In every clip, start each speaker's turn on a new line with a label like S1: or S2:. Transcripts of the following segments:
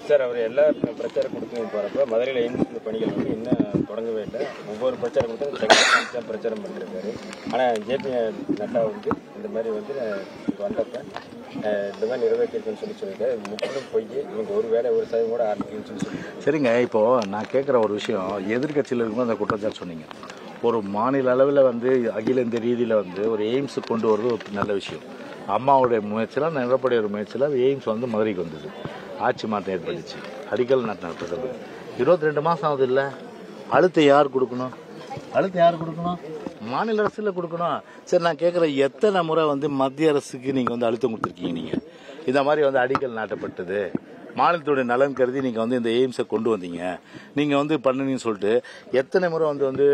S1: Sir அவர் எல்லா பிரச்சார கொடுத்து போறப்ப மதுரையில் எய்ம்ஸ் பணிகள் வந்து இன்னும் தொடங்கவே இல்லை ஒவ்வொரு பிரச்சார கொடுத்தும் செகண்ட் தான் பிரச்சாரம் பண்ணிருக்காரு ஆனால் ஜேபி நட்டா வந்து இந்த மாதிரி வந்து இங்க வந்தப்ப அஹ், இந்த மாதிரி நிறைவேற்றிருக்குன்னு சொல்லி சொல்லியிருக்காரு இது முற்றிலும் பொய் இவங்க ஒரு வேலை ஒரு சதவீதம் கூட ஆரம்பிக்குன்னு சொல்லி சொல்லியிருக்காரு
S2: சரிங்க இப்போ நான் கேட்குற ஒரு விஷயம் எதிர்க்கட்சியில் இருக்கும்போது அந்த குற்றச்சாட்டு சொன்னீங்க ஒரு மாநில அளவில் வந்து அகில இந்திய ரீதியில் வந்து ஒரு எய்ம்ஸ் கொண்டு வரது ஒரு நல்ல விஷயம் அம்மாவுடைய முயற்சியில் நிலப்படைய ஒரு முயற்சியில் அது எய்ம்ஸ் வந்து மதுரைக்கு வந்தது ஆட்சி மாற்றம் ஏற்பட்டுச்சு அடிக்கல் நாட்டின பிரதமர் இருபத்தி ரெண்டு மாதம் ஆகுது இல்லை அழுத்தம் யார் கொடுக்கணும் அழுத்தம் யார் கொடுக்கணும் மாநில அரசுல கொடுக்கணும் சரி நான் கேட்குறேன் எத்தனை முறை வந்து மத்திய அரசுக்கு நீங்கள் வந்து அழுத்தம் கொடுத்துருக்கீங்க நீங்கள் இந்த மாதிரி வந்து அடிக்கல் நாட்டப்பட்டது மாநிலத்துடைய நலன் கருதி நீங்கள் வந்து இந்த எய்ம்ஸை கொண்டு வந்தீங்க நீங்கள் வந்து பண்ணுனீங்கன்னு சொல்லிட்டு எத்தனை முறை வந்து வந்து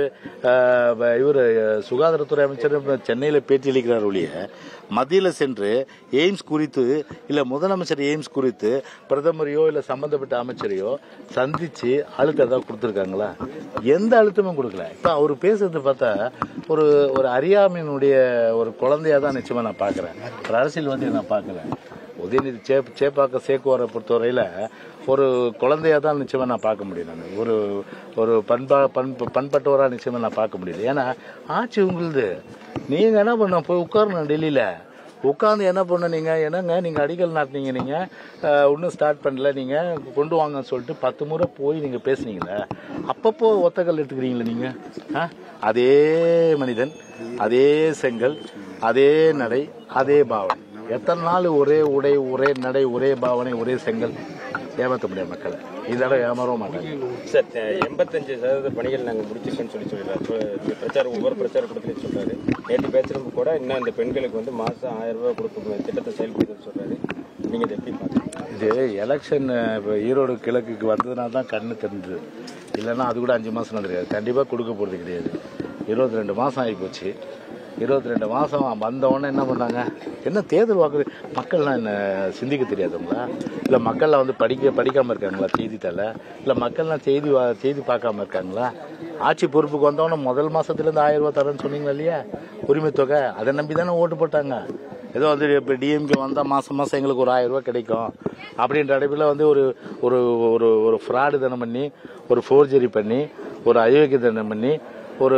S2: இவர் சுகாதாரத்துறை அமைச்சர் சென்னையில் பேட்டியளிக்கிறார் ஒழிய மத்தியில் சென்று எய்ம்ஸ் குறித்து இல்லை முதலமைச்சர் எய்ம்ஸ் குறித்து பிரதமரையோ இல்லை சம்பந்தப்பட்ட அமைச்சரையோ சந்திச்சு அழுத்தம் ஏதாவது கொடுத்துருக்காங்களா எந்த அழுத்தமும் கொடுக்கல இப்போ அவர் பேசுறது பார்த்தா ஒரு ஒரு அறியாமையினுடைய ஒரு குழந்தையா தான் நிச்சயமா நான் பார்க்குறேன் ஒரு அரசியல்வாதியை நான் பார்க்கல உதயநிதி சேப் சேப்பாக்க சேக்குவாரை பொறுத்தவரையில் ஒரு குழந்தையா தான் நிச்சயமா நான் பார்க்க முடியும் நான் ஒரு ஒரு பண்பா பண்பு பண்பட்டவராக நிச்சயமா நான் பார்க்க முடியுது ஏன்னா ஆட்சி உங்களுது நீங்கள் என்ன பண்ண போய் உட்காரணும் டெல்லியில் உட்காந்து என்ன பண்ண நீங்க என்னங்க நீங்க அடிக்கல் நாட்டினீங்க நீங்க அஹ், இன்னும் ஸ்டார்ட் பண்ணல நீங்க கொண்டு வாங்கன்னு சொல்லிட்டு பத்து முறை போய் நீங்க பேசுனீங்களே அப்பப்போ ஒத்தக்கல் எடுத்துக்கிறீங்களா நீங்க ஆ? அதே மனிதன் அதே செங்கல் அதே நடை அதே பாவனை எத்தனை நாள் ஒரே உடை ஒரே நடை ஒரே பாவனை ஒரே செங்கல் ஏமாற்ற முடியாது மக்களை இந்த இடம் ஏமாறவும் மாட்டாங்க
S1: சார் அஹ், எண்பத்தஞ்சு சதவீத பணிகள் நாங்கள் முடிச்சிருக்கோன்னு சொல்லி சொல்லிடுறாரு சொ- இந்த பிரச்சாரம் ஒவ்வொரு பிரச்சார கூட்டத்திலையும் சொல்றாரு நேற்று பேசுறப்ப கூட இன்னும் இந்த பெண்களுக்கு வந்து மாசம் ஆயிரம் ரூபாய் கொடுக்கும் திட்டத்தை செயல்படுத்த சொல்றாரு நீங்க இதை எப்படி பாக்குறீங்க
S2: இது எலெக்ஷன் இப்போ ஈரோடு கிழக்குக்கு வந்ததுனால தான் கண்ணு தெரிஞ்சது இல்லைன்னா அது கூட அஞ்சு மாதம் தெரியாது கண்டிப்பாக கொடுக்க போகிறது கிடையாது இருபத்தி ரெண்டு மாதம் ஆகி போச்சு இருபத்தி ரெண்டு மாதம் வந்த உடனே என்ன பண்ணாங்க என்ன தேர்தல் வாக்கு மக்கள்லாம் என்ன சிந்திக்க தெரியாதுங்களா இல்லை மக்கள்லாம் வந்து படிக்க படிக்காமல் இருக்காங்களா செய்தித்தாள இல்லை மக்கள்லாம் செய்தி வா- செய்தி பார்க்காம இருக்காங்களா ஆட்சி பொறுப்புக்கு வந்தவொடனே முதல் மாதத்துலேருந்து ஆயிரம் ரூபாய் தரேன்னு சொன்னீங்களா இல்லையா உரிமை தொகை அதை நம்பி தானே ஓட்டு போட்டாங்க ஏதோ வந்து இப்போ டிஎம்கே வந்தால் மாதம் மாதம் எங்களுக்கு ஒரு ஆயிரம் ரூபாய் கிடைக்கும் அப்படின்ற அடைப்பில் வந்து ஒரு ஒரு ஒரு ஒரு ஃப்ராடு தனம் பண்ணி ஒரு ஃபோர்ஜரி பண்ணி ஒரு அயோக்கிய தனம் பண்ணி ஒரு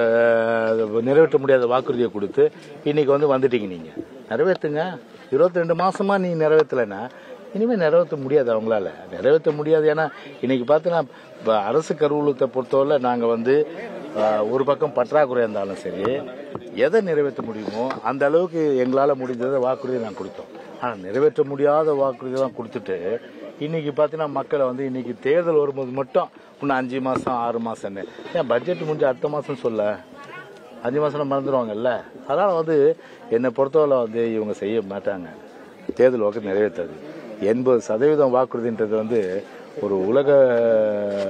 S2: அஹ், நிறைவேற்ற முடியாத வாக்குறுதியை கொடுத்து இன்னைக்கு வந்து வந்துட்டீங்க நீங்கள் நிறைவேற்றுங்க இருபத்தி ரெண்டு மாசமா நீ நிறைவேற்றலைன்னா இனிமேல் நிறைவேற்ற முடியாது அவங்களால நிறைவேற்ற முடியாது ஏன்னா இன்னைக்கு பார்த்தீங்கன்னா இப்போ அரசு கருவூலத்தை பொறுத்தவரை நாங்கள் வந்து ஆஹ், ஒரு பக்கம் பற்றாக்குறை இருந்தாலும் சரி எதை நிறைவேற்ற முடியுமோ அந்த அளவுக்கு எங்களால் முடிஞ்சதை வாக்குறுதி நான் கொடுத்தோம் ஆனால் நிறைவேற்ற முடியாத வாக்குறுதி தான் கொடுத்துட்டு இன்னைக்கு பார்த்தீங்கன்னா மக்களை வந்து இன்னைக்கு தேர்தல் வரும்போது மட்டும் இன்னும் அஞ்சு மாதம் ஆறு மாதம்னு ஏன் பட்ஜெட் முடிஞ்ச அடுத்த மாதம் சொல்ல அஞ்சு மாதம் மறந்துடுவாங்கல்ல அதனால் வந்து என்னை பொறுத்தவரை வந்து இவங்க செய்ய மாட்டாங்க தேர்தல் வாக்கு நிறைவேற்றாது எண்பது சதவீதம் வாக்குறுதின்றது வந்து ஒரு உலக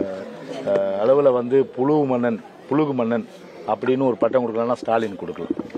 S2: அளவில் வந்து புழு மன்னன் புழுகு மன்னன் அப்படின்னு ஒரு பட்டம் கொடுக்கலன்னா ஸ்டாலின் கொடுக்கலாம்